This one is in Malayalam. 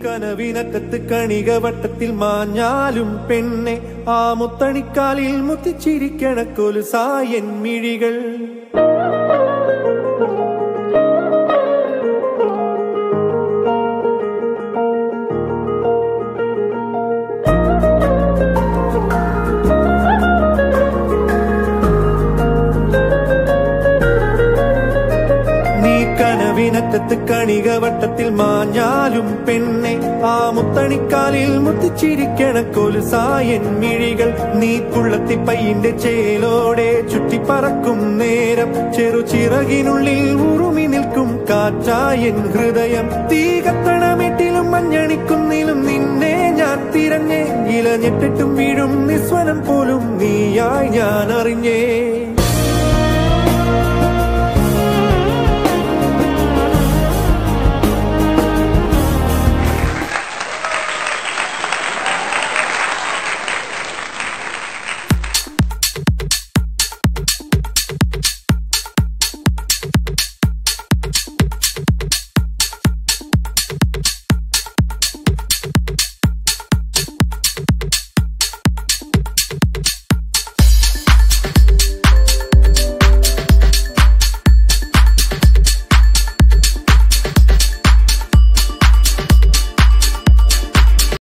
കനവിനറ്റത്ത് കണിക വട്ടത്തിൽ മാഞ്ഞാലും പെണ്ണെ ആ മുത്തണിക്കാലിൽ മുത്തിച്ചിരിക്കണ കൊലുസായൻ മിഴികൾ നീ കനവിനറ്റത്ത് കണിക വട്ടത്തിൽ മാഞ്ഞാലും പെണ്ണെ ആ മുത്തണിക്കാലിൽ മുത്തിച്ചിരിക്കണ കൊലുസായൻ മിഴികൾ നീ പുള്ളത്തി പയ്യന്റെ ചേലോടെ ചുറ്റിപ്പറക്കും നേരം ചെറുചിറകിനുള്ളിൽ ഉറുമി നിൽക്കും കാറ്റായൻ ഹൃദയം തീ കത്തണമെട്ടിലും മഞ്ഞണിക്കുന്നിലും നിന്നെ ഞാൻ തിരഞ്ഞേ ഇലഞ്ഞെട്ടിട്ടും വീഴും നിസ്വനം പോലും നീയായി ഞാൻ അറിഞ്ഞേ